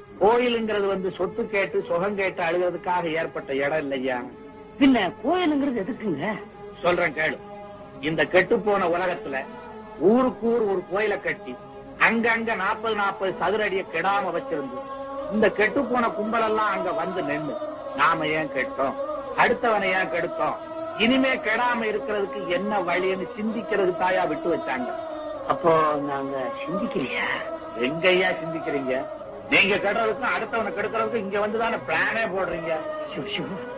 கோயிலுங்கிறது வந்து சொத்து கேட்டு சுகம் கேட்டு அழுகிறதுக்காக ஏற்பட்ட இடம் இல்லையா பின்ன கோயிலுங்கிறது எதுக்குங்க சொல்றேன் கேளு இந்த கெட்டு போன உலகத்துல ஊருக்கு ஊர் ஒரு கோயிலை கட்டி அங்கங்க நாற்பது நாற்பது சதுர அடிய கெடாம வச்சிருந்து இந்த கெட்டு போன கும்பலெல்லாம் அங்க வந்து நின்னு நாம ஏன் கெட்டோம் அடுத்தவனை ஏன் கெடுத்தோம் இனிமே கெடாம இருக்கிறதுக்கு என்ன வழின்னு சிந்திக்கிறது தாயா விட்டு வச்சாங்க அப்போ நாங்க சிந்திக்கலையா எங்கய்யா சிந்திக்கிறீங்க நீங்க கெடுறதுக்கும் அடுத்தவனை கெடுக்கிறதுக்கும் இங்க வந்துதானே பிளானே போடுறீங்க சிவ, சிவ.